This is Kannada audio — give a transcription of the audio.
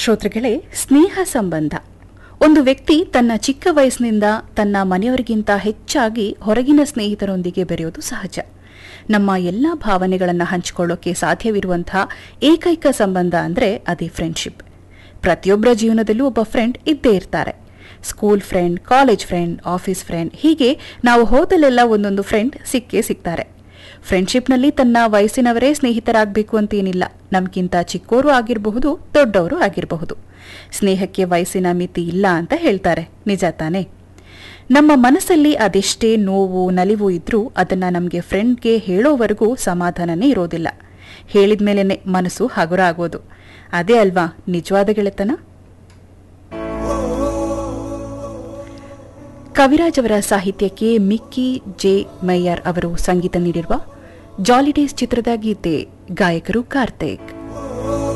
ಶ್ರೋತೃಗಳೇ ಸ್ನೇಹ ಸಂಬಂಧ ಒಂದು ವ್ಯಕ್ತಿ ತನ್ನ ಚಿಕ್ಕ ವಯಸ್ಸಿನಿಂದ ತನ್ನ ಮನೆಯವರಿಗಿಂತ ಹೆಚ್ಚಾಗಿ ಹೊರಗಿನ ಸ್ನೇಹಿತರೊಂದಿಗೆ ಬೆರೆಯೋದು ಸಹಜ ನಮ್ಮ ಎಲ್ಲ ಭಾವನೆಗಳನ್ನು ಹಂಚಿಕೊಳ್ಳೋಕೆ ಸಾಧ್ಯವಿರುವಂತಹ ಏಕೈಕ ಸಂಬಂಧ ಅಂದರೆ ಅದೇ ಫ್ರೆಂಡ್ಶಿಪ್ ಪ್ರತಿಯೊಬ್ಬರ ಜೀವನದಲ್ಲೂ ಒಬ್ಬ ಫ್ರೆಂಡ್ ಇದ್ದೇ ಇರ್ತಾರೆ school friend college friend office friend ಹೀಗೆ ನಾವು ಹೋದಲ್ಲೆಲ್ಲ ಒಂದೊಂದು ಫ್ರೆಂಡ್ ಸಿಕ್ಕೇ ಸಿಗ್ತಾರೆ ಫ್ರೆಂಡ್ಶಿಪ್ನಲ್ಲಿ ತನ್ನ ವಯಸ್ಸಿನವರೇ ಸ್ನೇಹಿತರಾಗಬೇಕು ಅಂತೇನಿಲ್ಲ ನಮ್ಗಿಂತ ಚಿಕ್ಕೋರು ಆಗಿರಬಹುದು ದೊಡ್ಡವರು ಆಗಿರಬಹುದು ಸ್ನೇಹಕ್ಕೆ ವಯಸ್ಸಿನ ಮಿತಿ ಇಲ್ಲ ಅಂತ ಹೇಳ್ತಾರೆ ನಿಜ ತಾನೇ ನಮ್ಮ ಮನಸ್ಸಲ್ಲಿ ಅದೆಷ್ಟೇ ನೋವು ನಲಿವು ಇದ್ರೂ ಅದನ್ನ ನಮಗೆ ಫ್ರೆಂಡ್ಗೆ ಹೇಳೋವರೆಗೂ ಸಮಾಧಾನನೇ ಇರೋದಿಲ್ಲ ಹೇಳಿದ ಮೇಲೇನೆ ಮನಸ್ಸು ಹಗುರ ಆಗೋದು ಅದೇ ಅಲ್ವಾ ನಿಜವಾದ ಗೆಳೆತನ ಕವಿರಾಜ್ ಅವರ ಸಾಹಿತ್ಯಕ್ಕೆ ಮಿಕ್ಕಿ ಜೆ ಮೈಯರ್ ಅವರು ಸಂಗೀತ ನೀಡಿರುವ ಜಾಲಿಡೇಸ್ ಚಿತ್ರದ ಗೀತೆ ಗಾಯಕರು ಕಾರ್ತಿಕ್